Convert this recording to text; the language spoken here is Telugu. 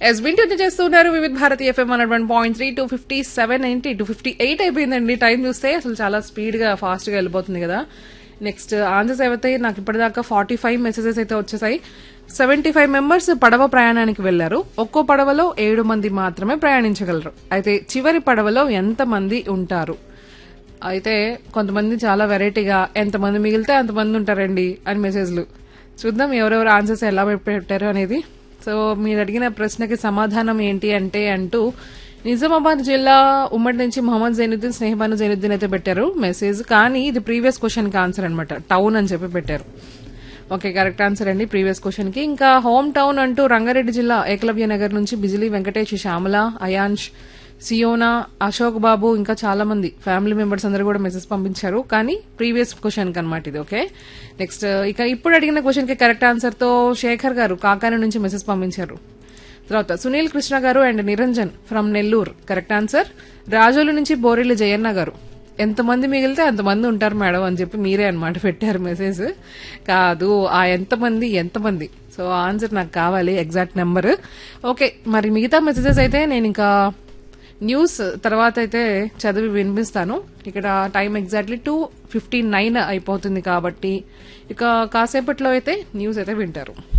ఎస్ వింటూ చేస్తున్నారు Vividh Bharati FM one one point three two fifty seven ఏంటి టూ ఫిఫ్టీ ఎయిట్ అయిపోయిందండి టైం చూస్తే అసలు చాలా స్పీడ్ గా ఫాస్ట్ గా వెళ్ళిపోతుంది కదా నెక్స్ట్ ఆన్సర్స్ అయితే నాకు ఇప్పటిదాకా ఫార్టీ ఫైవ్ మెసేజెస్ అయితే వచ్చేసాయి సెవెంటీ ఫైవ్ మెంబర్స్ పడవ ప్రయాణానికి వెళ్లారు ఒక్కో పడవలో ఏడు మంది మాత్రమే ప్రయాణించగలరు అయితే చివరి పడవలో ఎంత మంది ఉంటారు అయితే కొంతమంది చాలా వెరైటీగా ఎంతమంది మిగిలితే అంతమంది ఉంటారండి అని మెసేజ్లు చూద్దాం ఎవరెవరు ఆన్సర్స్ ఎలా పెట్టారు అనేది సో మీరు అడిగిన ప్రశ్నకి సమాధానం ఏంటి అంటే అంటూ నిజామాబాద్ జిల్లా ఉమ్మడి నుంచి మొహమ్మద్ జైనుద్దీన్ స్నేహబాను జైనుద్దీన్ అయితే పెట్టారు మెసేజ్ కానీ ఇది ప్రీవియస్ క్వశ్చన్ కి ఆన్సర్ అనమాట టౌన్ అని చెప్పి పెట్టారు ఓకే కరెక్ట్ ఆన్సర్ అండి ప్రీవియస్ క్వశ్చన్ కి ఇంకా హోమ్ టౌన్ అంటూ రంగారెడ్డి జిల్లా ఏకలవ్య నగర్ నుంచి బిజిలీ వెంకటేష్ శ్యామల అయాన్ష్ సియోనా అశోక్ బాబు ఇంకా చాలా మంది ఫ్యామిలీ మెంబర్స్ అందరూ కూడా మెసేజ్ పంపించారు కానీ ప్రీవియస్ క్వశ్చన్ కి అనమాట ఇది ఓకే నెక్స్ట్ ఇక ఇప్పుడు అడిగిన క్వశ్చన్ కి కరెక్ట్ ఆన్సర్ తో శేఖర్ గారు కాకాని నుంచి మెసేజ్ పంపించారు తర్వాత Sunil Krishna garu and Niranjan from Nellore correct answer Rajolu నుంచి బోరెల్లి జయన్న గారు ఎంతమంది మిగిలితే అంతమంది ఉంటారు మేడం అని చెప్పి మీరే అనమాట పెట్టారు మెసేజ్ కాదు ఆ ఎంతమంది ఎంతమంది సో ఆన్సర్ నాకు కావాలి ఎగ్జాక్ట్ నెంబర్ ఓకే మరి మిగతా మెసేజెస్ అయితే నేను ఇంకా న్యూస్ తర్వాత అయితే చదివి వినిపిస్తాను ఇక్కడ time exactly two fifty nine అయిపోతుంది కాబట్టి ఇక కాసేపట్లో అయితే న్యూస్ అయితే వింటారు